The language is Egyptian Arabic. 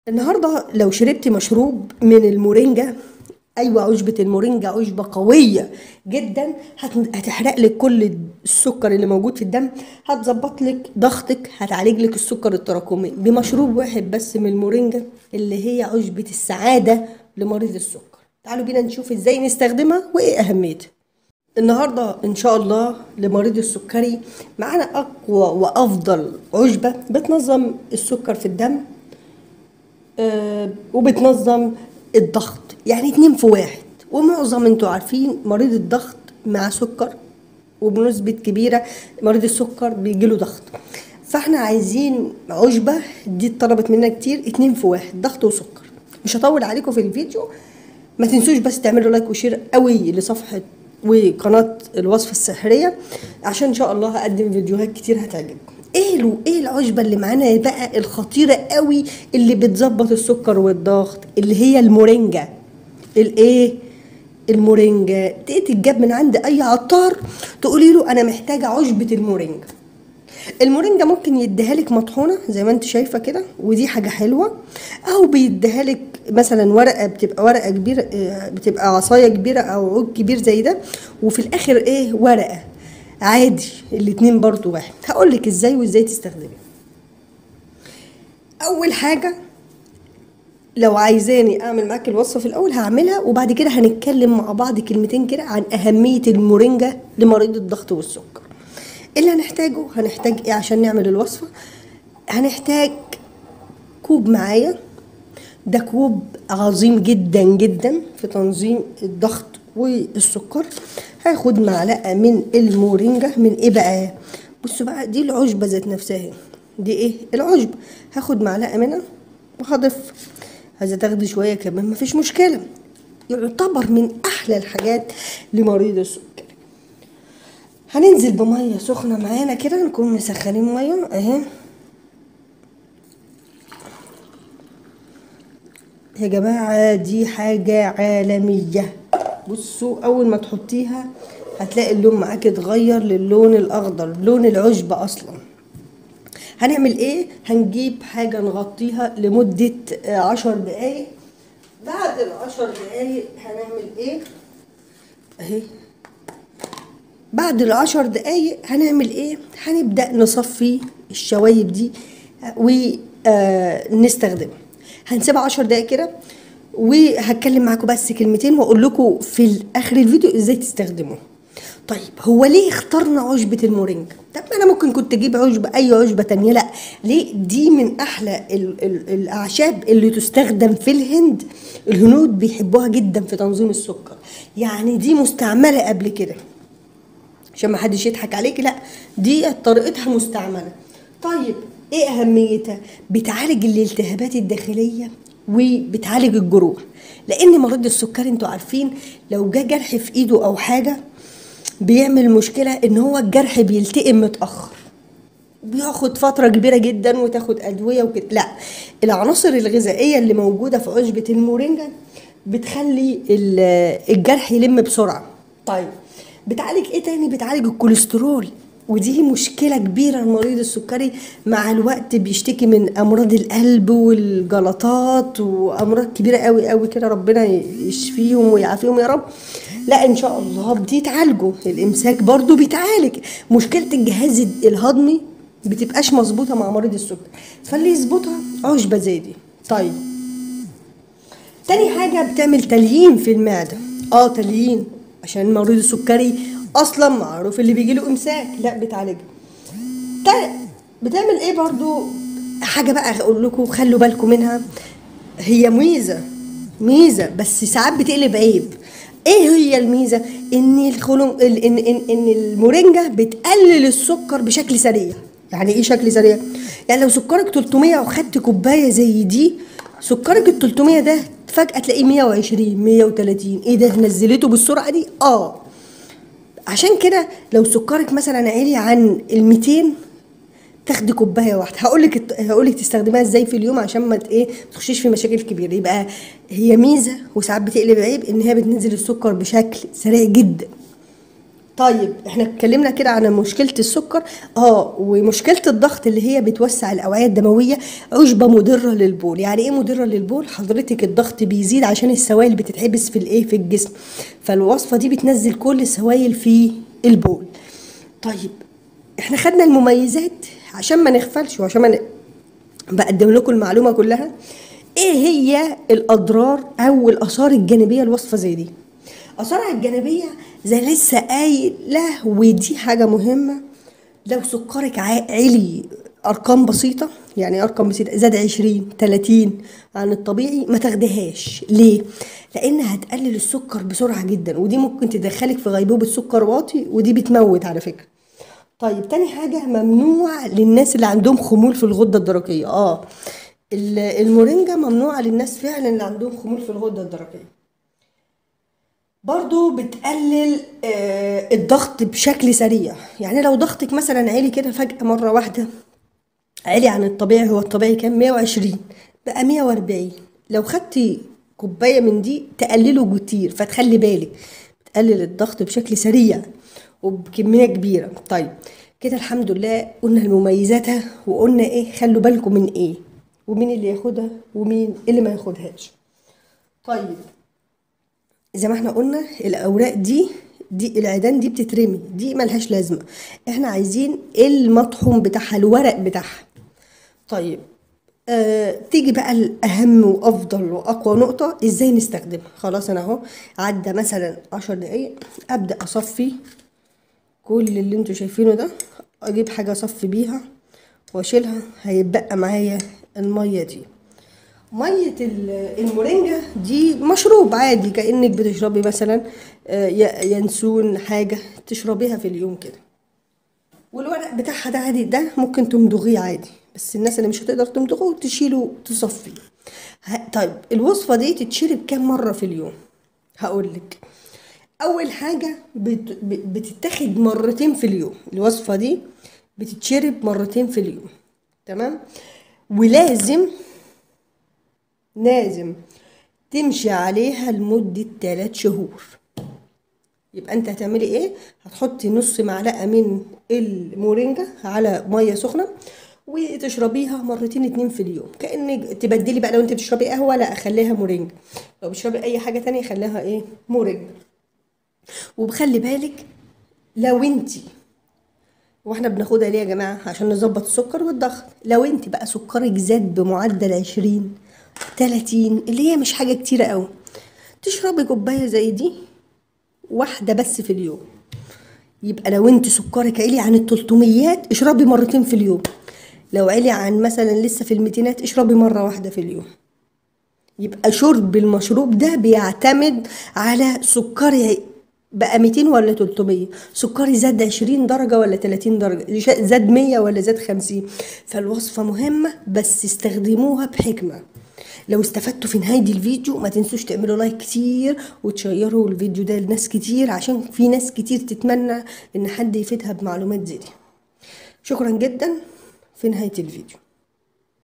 النهارده لو شربت مشروب من المورينجا ايوه عشبه المورينجا عشبه قويه جدا هت- هتحرق لك كل السكر اللي موجود في الدم هتظبط لك ضغطك هتعالج لك السكر التراكمي بمشروب واحد بس من المورينجا اللي هي عشبه السعاده لمريض السكر تعالوا بينا نشوف ازاي نستخدمها وايه اهميتها النهارده ان شاء الله لمريض السكري معانا اقوى وافضل عشبه بتنظم السكر في الدم آه، وبتنظم الضغط يعني اتنين في واحد ومعظم انتوا عارفين مريض الضغط مع سكر وبنسبة كبيرة مريض السكر بيجيله ضغط فاحنا عايزين عشبة دي اتطلبت منا كتير اتنين في واحد ضغط وسكر مش هطول عليكم في الفيديو ما تنسوش بس تعملوا لايك وشير قوي لصفحة وقناة الوصفة السحرية عشان ان شاء الله هقدم فيديوهات كتير هتعجبكم ايه له ايه العشبة اللي معانا بقى الخطيرة قوي اللي بتظبط السكر والضغط اللي هي المورينجا الايه المورينجا تيجي تتجاب من عند اي عطار تقولي له انا محتاجه عشبه المورينجا المورينجا ممكن يديها لك مطحونه زي ما انت شايفه كده ودي حاجه حلوه او بيديها لك مثلا ورقه بتبقى ورقه كبيره آه، بتبقى عصايه كبيره او عود كبير زي ده وفي الاخر ايه ورقه عادي الاتنين برضو واحد هقول لك ازاي وازاي تستخدمي اول حاجه لو عايزاني اعمل معاك الوصفه في الاول هعملها وبعد كده هنتكلم مع بعض كلمتين كده عن اهميه المورينجا لمريض الضغط والسكر اللي هنحتاجه هنحتاج ايه عشان نعمل الوصفه هنحتاج كوب معايا ده كوب عظيم جدا جدا في تنظيم الضغط والسكر هاخد معلقه من المورينجا من ايه بقى بصوا بقى دي العشبه ذات نفسها اهي. دي ايه العشبه هاخد معلقه منها وهضيف عايزه تاخدي شويه كمان مفيش مشكله يعتبر من احلى الحاجات لمريض السكر هننزل بميه سخنه معانا كده نكون مسخنين ميه اهي يا جماعة دي حاجة عالمية بصوا أول ما تحطيها هتلاقي اللون معاك اتغير للون الأخضر لون العشبة أصلا هنعمل ايه هنجيب حاجة نغطيها لمدة آه، عشر دقايق بعد العشر دقايق هنعمل ايه اهي بعد العشر دقايق هنعمل ايه هنبدأ نصفي الشوايب دي ونستخدمها هنسيبها عشر دقايق كده وهتكلم معاكم بس كلمتين واقول لكم في اخر الفيديو ازاي تستخدموه طيب هو ليه اخترنا عشبة المورينجا؟ طب ما انا ممكن كنت اجيب عشبة اي عشبة تانية لا ليه دي من احلى ال ال الاعشاب اللي تستخدم في الهند الهنود بيحبوها جدا في تنظيم السكر يعني دي مستعملة قبل كده عشان ما حدش يضحك عليك لا دي طريقتها مستعمله طيب ايه اهميتها بتعالج الالتهابات الداخليه وبتعالج الجروح لان مريض السكري انتوا عارفين لو جه جرح في ايده او حاجه بيعمل مشكله ان هو الجرح بيلتئم متاخر بياخد فترة كبيرة جدا وتاخد أدوية وكده لا العناصر الغذائية اللي موجودة في عشبة المورينجا بتخلي ال- الجرح يلم بسرعة طيب بتعالج ايه تاني بتعالج الكوليسترول ودي مشكلة كبيرة لمريض السكري مع الوقت بيشتكي من أمراض القلب والجلطات وأمراض كبيرة قوي قوي كده ربنا يشفيهم ويعافيهم يا رب لا إن شاء الله بيتعالجوا الإمساك برضو بيتعالج مشكلة الجهاز الهضمي بتبقاش مظبوطة مع مريض السكر فاللي يظبطها عشبة زي دي طيب تاني حاجة بتعمل تليين في المعدة اه تليين عشان مريض السكري اصلا معروف اللي بيجي له امساك لا بتعالجها تا- بتعمل ايه برضو حاجة بقى اقول لكم خلوا بالكم منها هي ميزة ميزة بس ساعات بتقلب عيب ايه هي الميزة ان الخلو ال- ان ان ان المورينجا بتقلل السكر بشكل سريع يعني ايه شكل سريع يعني لو سكرك 300 وخدت كوبايه زي دي سكرك ال 300 ده فجاه تلاقيه 120 130 ايه ده نزلته بالسرعه دي اه عشان كده لو سكرك مثلا عالي عن ال 200 تاخدي كوبايه واحده هقول لك هقول لك تستخدميها ازاي في اليوم عشان ما ت- ايه ما تخشيش في مشاكل كبيره يبقى هي ميزه وساعات بتقلب عيب ان هي بتنزل السكر بشكل سريع جدا طيب احنا اتكلمنا كده عن مشكله السكر اه ومشكله الضغط اللي هي بتوسع الاوعيه الدمويه عشبه مضره للبول يعني ايه مضره للبول حضرتك الضغط بيزيد عشان السوائل بتتحبس في الايه في الجسم فالوصفه دي بتنزل كل السوائل في البول طيب احنا خدنا المميزات عشان ما نغفلش وعشان ما ن... بقدم لكم المعلومه كلها ايه هي الاضرار او الاثار الجانبيه لوصفه زي دي اثارها الجانبيه زي لسه قايله ودي حاجه مهمه لو سكرك عالي ارقام بسيطه يعني ارقام بسيطه زاد 20 30 عن الطبيعي ما تاخدهاش ليه لانها هتقلل السكر بسرعه جدا ودي ممكن تدخلك في غيبوبه سكر واطي ودي بتموت على فكره طيب تاني حاجه ممنوع للناس اللي عندهم خمول في الغده الدرقيه اه المورينجا ممنوعه للناس فعلا اللي عندهم خمول في الغده الدرقيه برضو بتقلل آه الضغط بشكل سريع يعني لو ضغطك مثلا عالي كده فجأة مرة واحدة عالي عن الطبيعي هو الطبيعي كان 120 بقى 140 لو خدتي كوباية من دي تقلله كتير فتخلي بالك بتقلل الضغط بشكل سريع وبكمية كبيرة طيب كده الحمد لله قلنا المميزاتها وقلنا ايه خلوا بالكم من ايه ومين اللي ياخدها ومين اللي ما ياخدهاش طيب زي ما احنا قلنا الاوراق دي دي العيدان دي بتترمي دي ملهاش لازمه احنا عايزين المطحون بتاعها الورق بتاعها طيب آه تيجي بقى الاهم وافضل واقوى نقطه ازاي نستخدمها خلاص انا اهو عدى مثلا عشر دقايق ابدا اصفي كل اللي انتوا شايفينه ده اجيب حاجه اصفي بيها واشيلها هيتبقى معايا الميه دي ميه المورينجا دي مشروب عادي كانك بتشربي مثلا ينسون حاجه تشربيها في اليوم كده والورق بتاعها ده عادي ده ممكن تمضغيه عادي بس الناس اللي مش هتقدر تمضغه تشيله تصفي طيب الوصفه دي تتشرب كام مره في اليوم هقول لك اول حاجه بت... بتتاخد مرتين في اليوم الوصفه دي بتتشرب مرتين في اليوم تمام ولازم لازم تمشي عليها لمدة تلات شهور يبقى انت هتعملي ايه هتحطي نص معلقة من المورينجا على مية سخنة وتشربيها مرتين اتنين في اليوم كأنك تبدلي بقى لو انت بتشربي قهوة لا خليها مورينجا لو بتشربي اي حاجة تانية خليها ايه مورينجا وبخلي بالك لو انت واحنا بناخدها ليه يا جماعة عشان نظبط السكر والضغط لو انت بقى سكرك زاد بمعدل عشرين 30 اللي هي مش حاجه كتيره قوي تشربي كوبايه زي دي واحده بس في اليوم يبقى لو انت سكرك عالي عن التلتميات اشربي مرتين في اليوم لو عالي عن مثلا لسه في الميتينات اشربي مره واحده في اليوم يبقى شرب المشروب ده بيعتمد على سكري بقى 200 ولا 300 سكري زاد 20 درجه ولا 30 درجه زاد 100 ولا زاد 50 فالوصفه مهمه بس استخدموها بحكمه لو استفدتوا في نهاية الفيديو ما تنسوش تعملوا لايك كتير وتشيروا الفيديو ده لناس كتير عشان في ناس كتير تتمنى ان حد يفيدها بمعلومات زي دي شكرا جدا في نهاية الفيديو